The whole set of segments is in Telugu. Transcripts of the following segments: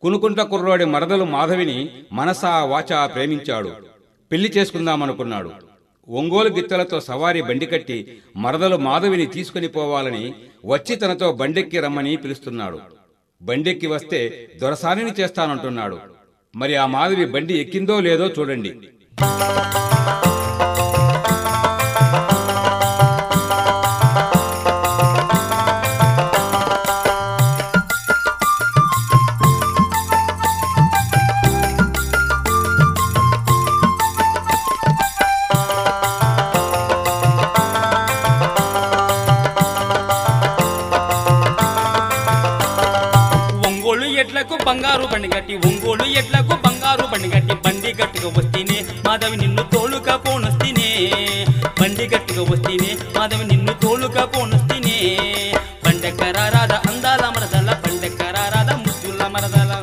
కునుకుంట కుర్రోడి మరదలు మాధవిని మనసా వాచా ప్రేమించాడు పెళ్లి చేసుకుందామనుకున్నాడు ఒంగోలు గిత్తలతో సవారీ బండి కట్టి మరదలు మాధవిని తీసుకుని పోవాలని వచ్చి తనతో బండెక్కి రమ్మని పిలుస్తున్నాడు బండెక్కి వస్తే దొరసానిని చేస్తానంటున్నాడు మరి ఆ మాధవి బండి ఎక్కిందో లేదో చూడండి ఒంగోలు ఎట్లకు బంగారు బండి గట్టి ఒంగోలు ఎట్లకు బంగారు బండి గట్టి బండి గట్టుగా వస్తేనే మాధవి నిన్ను తోలుగా పోనొస్తేనే బండి గట్టుగా వస్తేనే మాధవి నిన్ను తోలుగా పోనొస్తేనే బండెక్కరారాద అందాల మరదల బండెక్కరారాద ముద్దుల మరదల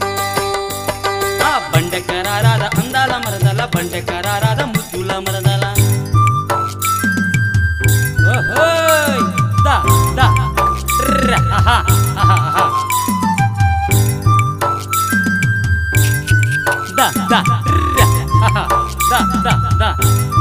ఆ బండెక్కరారాద అందాల మరదల బండెక్కరారాద ముద్దుల మరదల ఓహోయ్ దా దా ట్ర ఆహా ఆహా ఆహా దా దా ట్ర ఆహా దా దా దా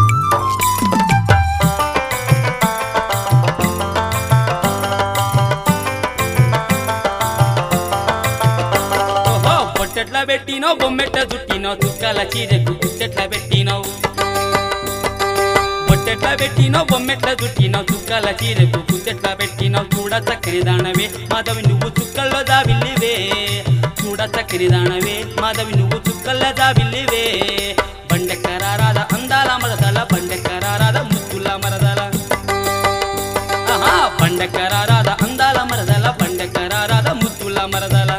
ఓహో పొట్టెట్లా పెట్టినో బొమ్మెట్ల చుట్టినో చుక్కల చీరకు గుట్టెట్లా పెట్టినో పొట్టెట్లా పెట్టినో బొమ్మెట్ల చుట్టినో చుక్కల చీరకు గుట్టెట్లా పెట్టినో చూడ చక్కని దానవే మాధవి నువ్వు చుక్కల్లో దావిల్లివే చూడ చక్కని దానవే మాధవి నువ్వు చుక్కల్లో దావిల్లివే బండెక్కరారాద అందాల మరదల బండెక్కరారాద ముద్దుల మరదల ఆహా బండెక్కరారాద అందాల మరదల బండెక్కరారాద ముద్దుల మరదల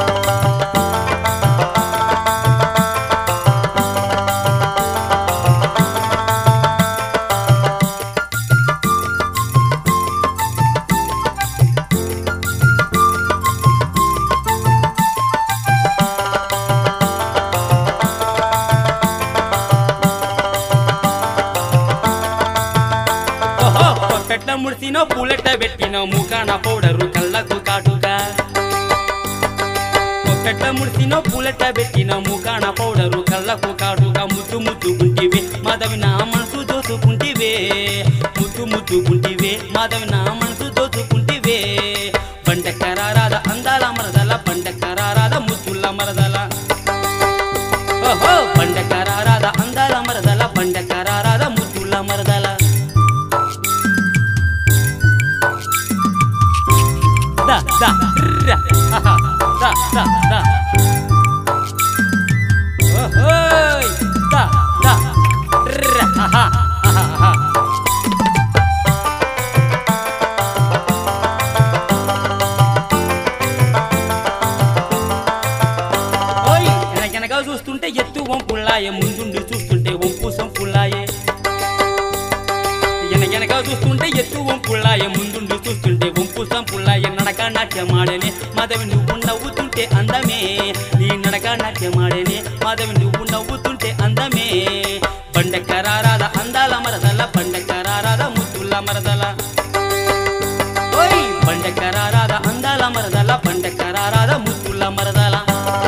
ఓహో పొట్టెట్ల ముడిసినో పూలెట్ల పెట్టినో ముఖాన పౌడరు కళ్ళకు కాటుగా పొట్టెట్ల ముడిసినో పూలెట్ల పెట్టినో ముఖాన పౌడరు కళ్ళకు కాటుగా ముద్దు ముద్దు గుంటివే మాధవి నా మనసు దోచుకుంటివే ముద్దు ముద్దు గుంటివే మాధవి నా మనసు దోచుకుంటివే బండెక్కరారాద అందాల మరదల బండెక్కరారాద ముద్దుల మరదల ఓహో బండెక్కరారాద అందాల మరదల బండెక్కరారాద ముద్దుల మరదల da da ra ha da da da ఓహోయ్ da da ra ha ha ha ఓయ్ వెనక చూస్తుంటే ఎత్తు వంపుల్లాయే ముందుండి చూస్తుంటే వంపు సంపుల్లాయే ఎనగెనక చూస్తుంటే ఎత్తు వంపుల్లాయే ముందుండి చూస్తుంటే వంపు సంపుల్లాయే నడక నాట్యమాడనే మాధవి నువ్వు నవ్వుతుంటే అందమే నీ నడక నాట్యమాడనే మాధవి నువ్వు నవ్వుతుంటే అందమే బండెక్కరారాద అందాల మరదల బండెక్కరారాద ముద్దుల మరదల ఓయ్ బండెక్కరారాద అందాల మరదల బండెక్కరారాద ముద్దుల మరదల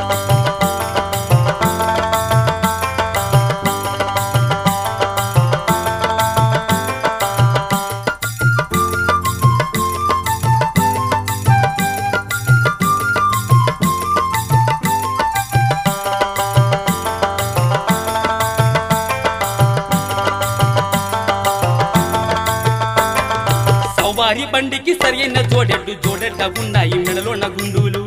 సవారి బండికి సరైన జోడెడ్డు జోడెడ్డ ఉన్నాయి మెడలో నా గుండులు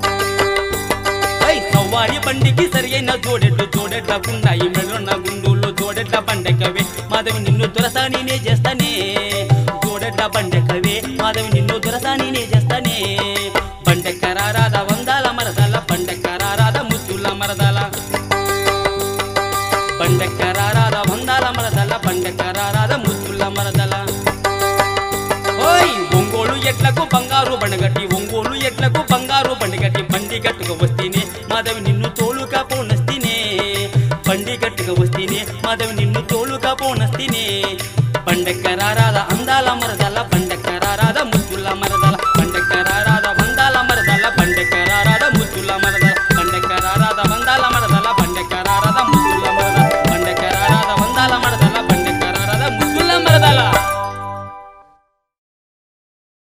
ఐ సవారి బండికి సరైన జోడెడ్డు జోడెడ్డ ఉన్నాయి మెడలో నా గుండులు జోడెడ్డ బండెక్కవే మాధవి నిన్ను దురసానినే చేస్తానే జోడెడ్డ బండెక్కవే మాధవి నిన్ను దురసానినే చేస్తానే బండెక్కరారాద వందాల మరదల బండెక్కరారాద ముద్దుల మరదల బండెక్కరారాద వందాల మరదల బండెక్కరారాద ముద్దుల మరదల ఓయ్ ఒంగోలు ఎట్లకు బంగారు బండగట్టి ఒంగోలు ఎట్లకు బంగారు బండగట్టి బండి గట్టుగా వస్తేనే మాధవి నిన్ను తోలుగా పోనస్తేనే బండి గట్టుగా వస్తేనే మాధవి నిన్ను తోలుగా పోనస్తేనే బండెక్కరారా